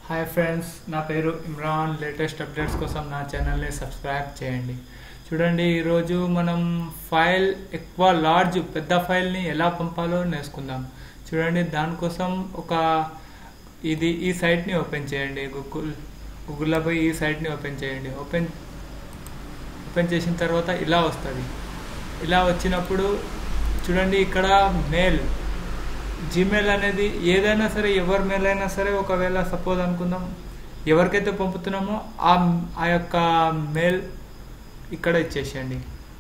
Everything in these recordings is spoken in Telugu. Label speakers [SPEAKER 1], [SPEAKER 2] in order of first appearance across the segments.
[SPEAKER 1] హాయ్ ఫ్రెండ్స్ నా పేరు ఇమ్రాన్ లేటెస్ట్ అప్డేట్స్ కోసం నా ఛానల్ని సబ్స్క్రైబ్ చేయండి చూడండి ఈరోజు మనం ఫైల్ ఎక్కువ లార్జ్ పెద్ద ఫైల్ని ఎలా పంపాలో నేర్చుకుందాం చూడండి దానికోసం ఒక ఇది ఈ సైట్ని ఓపెన్ చేయండి గూగుల్ గూగుల్లో పోయి ఈ సైట్ని ఓపెన్ చేయండి ఓపెన్ ఓపెన్ చేసిన తర్వాత ఇలా వస్తుంది ఇలా వచ్చినప్పుడు చూడండి ఇక్కడ మెయిల్ జీమెయిల్ అనేది ఏదైనా సరే ఎవరి మెయిల్ అయినా సరే ఒకవేళ సపోజ్ అనుకుందాం ఎవరికైతే పంపుతున్నామో ఆ ఆ యొక్క మెయిల్ ఇక్కడ ఇచ్చేసేయండి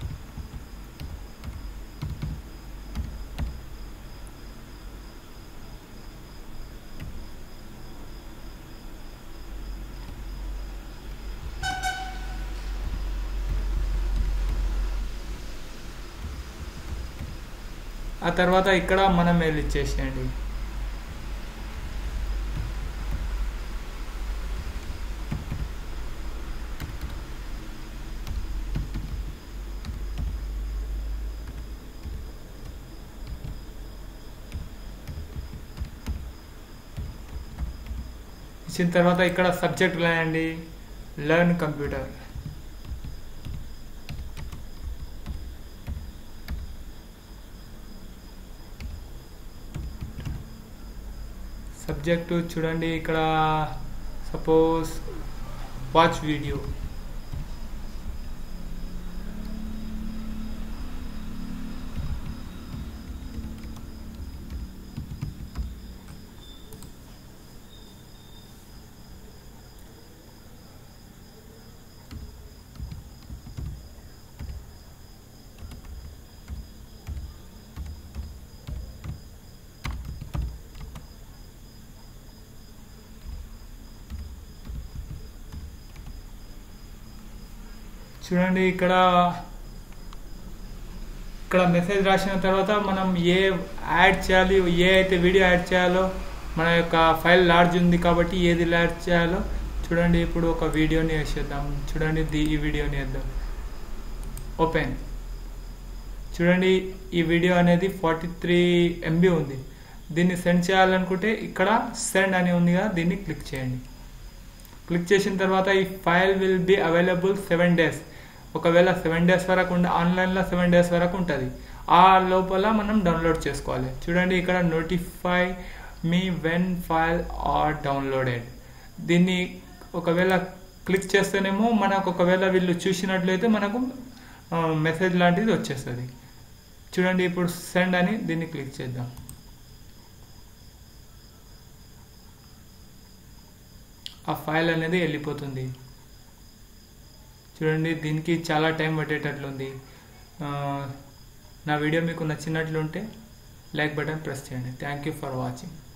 [SPEAKER 1] ఆ తర్వాత ఇక్కడ మన మెయిల్ ఇచ్చేసేయండి ఇచ్చిన తర్వాత ఇక్కడ సబ్జెక్ట్ రాయండి లర్న్ కంప్యూటర్ సబ్జెక్టు చూడండి ఇక్కడ సపోజ్ వాచ్ వీడియో చూడండి ఇక్కడ ఇక్కడ మెసేజ్ రాసిన తర్వాత మనం ఏ యాడ్ చేయాలి ఏ అయితే వీడియో యాడ్ చేయాలో మన యొక్క ఫైల్ లార్జ్ ఉంది కాబట్టి ఏది యాడ్ చేయాలో చూడండి ఇప్పుడు ఒక వీడియోని వేసేద్దాం చూడండి ది ఈ వీడియోని వేద్దాం ఓపెన్ చూడండి ఈ వీడియో అనేది ఫార్టీ త్రీ ఎంబీ ఉంది దీన్ని సెండ్ చేయాలనుకుంటే ఇక్కడ సెండ్ అని ఉంది కదా దీన్ని క్లిక్ చేయండి క్లిక్ చేసిన తర్వాత ఈ file will be available seven days ఒకవేళ సెవెన్ డేస్ వరకు ఉండే ఆన్లైన్లో సెవెన్ డేస్ వరకు ఉంటుంది ఆ లోపల మనం డౌన్లోడ్ చేసుకోవాలి చూడండి ఇక్కడ notify me when file are downloaded దీన్ని ఒకవేళ క్లిక్ చేస్తేనేమో మనకు ఒకవేళ వీళ్ళు చూసినట్లయితే మనకు మెసేజ్ లాంటిది వచ్చేస్తుంది చూడండి ఇప్పుడు సెండ్ అని దీన్ని క్లిక్ చేద్దాం ఆ ఫైల్ అనేది వెళ్ళిపోతుంది చూడండి దీనికి చాలా టైం పట్టేటట్లుంది నా వీడియో మీకు నచ్చినట్లుంటే లైక్ బటన్ ప్రెస్ చేయండి థ్యాంక్ యూ ఫర్ వాచింగ్